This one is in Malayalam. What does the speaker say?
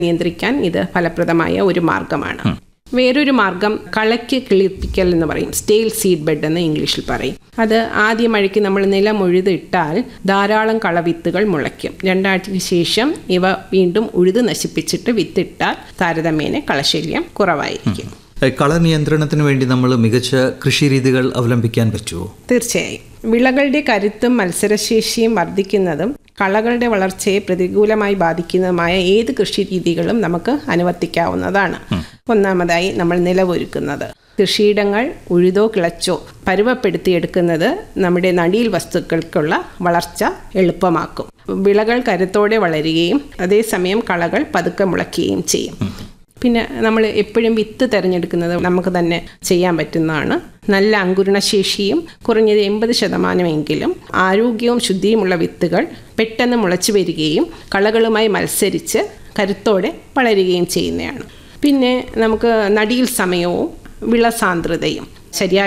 നിയന്ത്രിക്കാൻ ഇത് ഫലപ്രദമായ ഒരു മാർഗമാണ് വേറൊരു മാർഗം കളയ്ക്ക് കിളിപ്പിക്കൽ എന്ന് പറയും സ്റ്റെയിൽ സീഡ് ബെഡ് എന്ന് ഇംഗ്ലീഷിൽ പറയും അത് ആദ്യ മഴയ്ക്ക് നമ്മൾ നിലം ഉഴുതിട്ടാൽ ധാരാളം കളവിത്തുകൾ മുളയ്ക്കും രണ്ടാഴ്ചയ്ക്ക് ശേഷം ഇവ വീണ്ടും ഉഴുത് നശിപ്പിച്ചിട്ട് വിത്തിട്ടാൽ താരതമ്യേന കളശല്യം കുറവായിരിക്കും ഏഹ് കള നിയന്ത്രണത്തിന് വേണ്ടി നമ്മൾ മികച്ച കൃഷിരീതികൾ അവലംബിക്കാൻ പറ്റുമോ തീർച്ചയായും വിളകളുടെ കരുത്തും മത്സരശേഷിയും വർദ്ധിക്കുന്നതും കളകളുടെ വളർച്ചയെ പ്രതികൂലമായി ബാധിക്കുന്നതുമായ ഏത് കൃഷി രീതികളും നമുക്ക് അനുവർത്തിക്കാവുന്നതാണ് ഒന്നാമതായി നമ്മൾ നിലവൊരുക്കുന്നത് കൃഷിയിടങ്ങൾ ഉഴുതോ കിളച്ചോ പരുവപ്പെടുത്തിയെടുക്കുന്നത് നമ്മുടെ നടീൽ വസ്തുക്കൾക്കുള്ള വളർച്ച എളുപ്പമാക്കും വിളകൾ കരുത്തോടെ വളരുകയും അതേസമയം കളകൾ പതുക്കെ മുളയ്ക്കുകയും ചെയ്യും പിന്നെ നമ്മൾ എപ്പോഴും വിത്ത് തിരഞ്ഞെടുക്കുന്നത് നമുക്ക് തന്നെ ചെയ്യാൻ പറ്റുന്നതാണ് നല്ല അങ്കുരണശേഷിയും കുറഞ്ഞത് എൺപത് ശതമാനമെങ്കിലും ആരോഗ്യവും ശുദ്ധിയുമുള്ള വിത്തുകൾ പെട്ടെന്ന് മുളച്ചു വരികയും കളകളുമായി മത്സരിച്ച് കരുത്തോടെ വളരുകയും ചെയ്യുന്നതാണ് പിന്നെ നമുക്ക് നടിയിൽ സമയവും വിള സാന്ദ്രതയും ശരിയായ